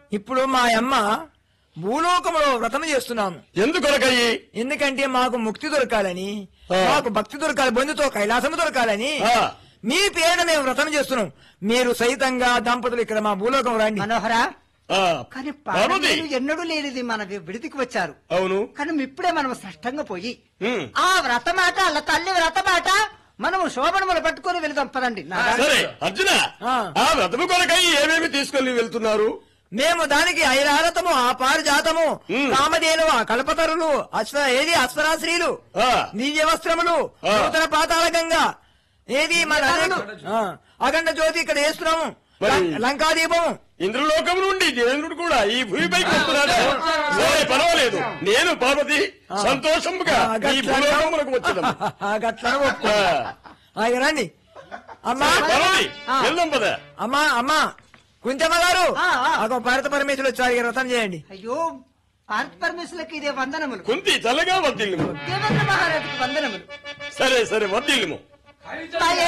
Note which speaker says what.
Speaker 1: ఇప్పుడు మా అమ్మ భూలోకంలో వ్రతం చేస్తున్నాము
Speaker 2: ఎందుకొరకయ్యి
Speaker 1: ఎందుకంటే మాకు ముక్తి దొరకాలని
Speaker 2: ఆ.
Speaker 1: మాకు భక్తి దొరకాలి బంధుతో కైలాసము దొరకాలని
Speaker 2: ఆ.
Speaker 1: మీ పేరున మేము వ్రతం చేస్తున్నాం మీరు సైతంగా దంపతులు ఇక్కడ మా భూలోకం రండి
Speaker 3: మనోహర
Speaker 2: ఆ,
Speaker 3: కానీ
Speaker 2: పార్వతి
Speaker 3: పార్వతీలు ఎన్నడూ లేనిది మన వి- విడిదికి వచ్చారు
Speaker 2: అవును
Speaker 3: కానీ ఇప్పుడే మనం స్పష్టంగా పోయి
Speaker 2: ఉమ్.
Speaker 3: ఆ వ్రతమాట అల్ల తల్లి వ్రతమాట మనము శోభనములు పట్టుకొని వెళదాం పదండి నా దారి-
Speaker 2: సరే అర్జున
Speaker 1: ఆ.
Speaker 2: ఆ వ్రతము కొరకై ఏమేమి తీసుకొని వెళ్తున్నారు
Speaker 1: మేము దానికి ఐరారతము ఆ పారిజాతము
Speaker 2: ఉమ్.
Speaker 1: కామధేను ఆ కల్పతరులు అశ్వ ఏది అశ్వరాశ్రీలు
Speaker 2: ఆ.
Speaker 1: దివ్య వస్త్రములు
Speaker 2: ఆ.
Speaker 1: నూతన పాతాళ గంగా ఏది మన ఆ, అఖండ జ్యోతి ఇక్కడ వేస్తున్నాము
Speaker 2: మరి-
Speaker 1: లం- లంకాదీపం
Speaker 2: ఇంద్రలోకం నుండి దేవేంద్రుడు కూడా ఈ భూమిపైకి వస్తున్నాడు సరే పర్వాలేదు నేను పార్వతి సంతోషముగా
Speaker 1: ఆ,
Speaker 2: ఈ
Speaker 1: గట్లన-
Speaker 2: భూలోకములకు వచ్చేదము
Speaker 1: ఆ, గట్లన ఒప్పుకో.
Speaker 2: ఆ.
Speaker 1: ఆ, ఇక రండి అమ్మా
Speaker 2: పార్వతి
Speaker 3: ఆ.
Speaker 2: వెళ్దాం పద
Speaker 1: అమ్మా అమ్మా కుంచమ్మ గారు
Speaker 3: ఆ, ఆ.
Speaker 1: అగో భారత పరమేశ్వరులు వచ్చారు ఇక వ్రతం చేయండి
Speaker 3: అయ్యో భారత పరమేశ్వరులకి ఇదే వందనములు
Speaker 2: కుంతి చల్లగా వర్దిల్లుము
Speaker 3: దేవేంద్ర మహారాజుకి వందనములు
Speaker 2: సరే సరే వర్దిల్లుము
Speaker 3: భలే